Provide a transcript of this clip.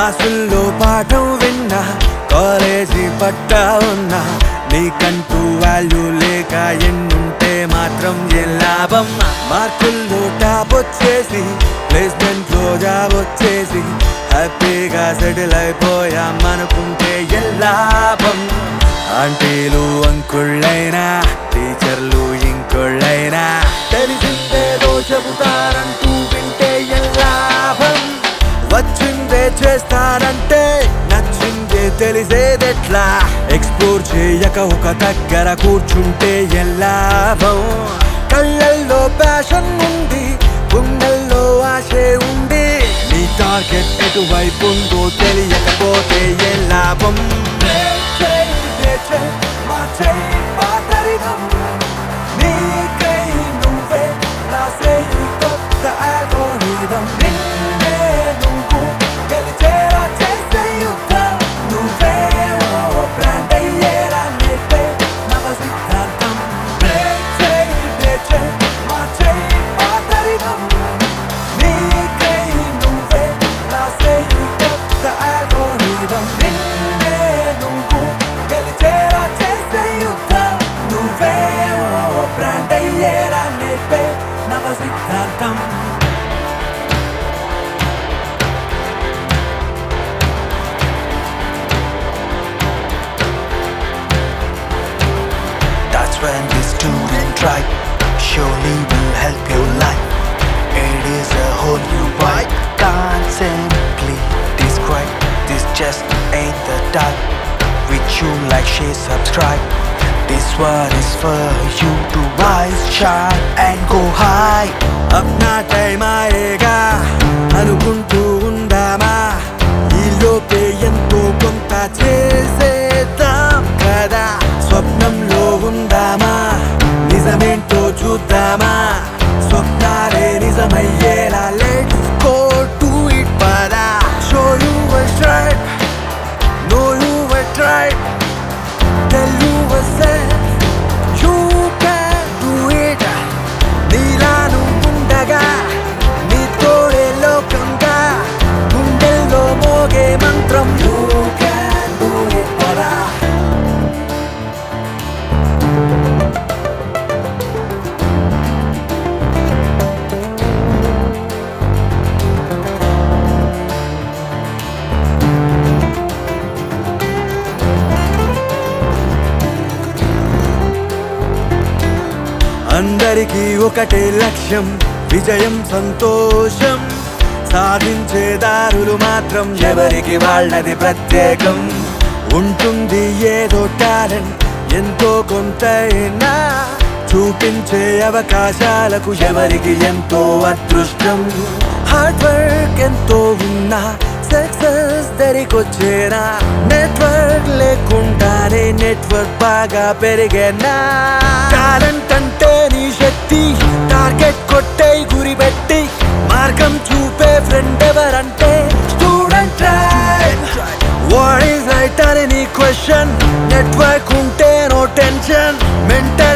క్లాసుల్లో పాఠం విన్నా కాలేజీ పట్టా ఉన్నా నీకంటూ వాల్యూ లేక ఎన్నుంటే మాత్రం ఏ లాభం మార్కుల్లో టాప్ వచ్చేసి ప్లేస్మెంట్ లో జాబ్ వచ్చేసి హ్యాపీగా సెటిల్ అయిపోయామనుకుంటే ఏ లాభం ఆంటీలు అంకుళ్ళైనా టీచర్లు ఇంకొళ్ళైనా తెలిసిందేదో చెబుతారంటూ వింటే ఏ లాభం వచ్చిందే చేస్తానంటే నచ్చిందే తెలిసేదెట్లా ఎక్స్ప్లోర్ చేయక ఒక దగ్గర కూర్చుంటే ఎల్లాభం కళ్ళల్లో ప్యాషన్ ఉంది గుండెల్లో ఆశే ఉంది నీ టార్గెట్ ఎటువైపు ఉందో తెలియకపోతే ఏ లాభం నీకై నువ్వే రాసే ఈ కొత్త algorithm. నిన్నే నువ్వు గెలిచేలా చేసే యుద్ధం. నువ్వే ఓ brand అయ్యేలా నేర్పే నవ సిద్ధాంతం. Break చేయి, break చేయి, మార్చేయి పాతరికం. నీకై నువ్వే రాసే ఈ కొత్త algorithm. నిన్నే నువ్వు గెలిచేలా చేసే యుద్ధం. నువ్వే ఓ brand అయ్యేలా నేర్పే నవ సిద్ధాంతం That's when the student right surely will help your life. It is a whole new vibe. Can't simply describe. This just ain't the type. With you like, share, subscribe. This one is for you to rise, shine, and go high. అప్నా time ఆయేగా అనుకుంటూ ఉందామా ఈ లోపే ఎంతో కొంత చేసేద్దాం కదా స్వప్నంలో ఉందామా నిజమేంటో చూద్దామా స్వప్నాలే నిజమయ్యేలా లెట్స్ గో టు ఇట్ పదా show your worth right know your worth right tell your worth you can do it నీలా నువ్వుండగా నీ తోడే లోకంగా గుండెల్లో మోగే మంత్రం You can do it, పరా. అందరికీ ఒకటే లక్ష్యం విజయం సంతోషం సాధించే దారులు మాత్రం ఎవరికి వాళ్ళది ప్రత్యేకం ఉంటుంది ఏదో టాలెంట్ ఎంతో కొంతైనా చూపించే అవకాశాలకు ఎవరికి ఎంతో అదృష్టం హార్డ్ వర్క్ ఎంతో ఉన్నా సక్సెస్ దరికొచ్చేనా నెట్వర్క్ లేకుండానే నెట్వర్క్ బాగా పెరిగేనా టాలెంట్ అంటే నీ శక్తి టార్గెట్ కొట్టే గురి పెట్టి మార్గం చూపే ఫ్రెండ్ ఎవరంటే స్టూడెంట్ వాట్ ఈస్ రైట్ అని నీ క్వశ్చన్ నెట్వర్క్ ఉంటే నో టెన్షన్ మెంటల్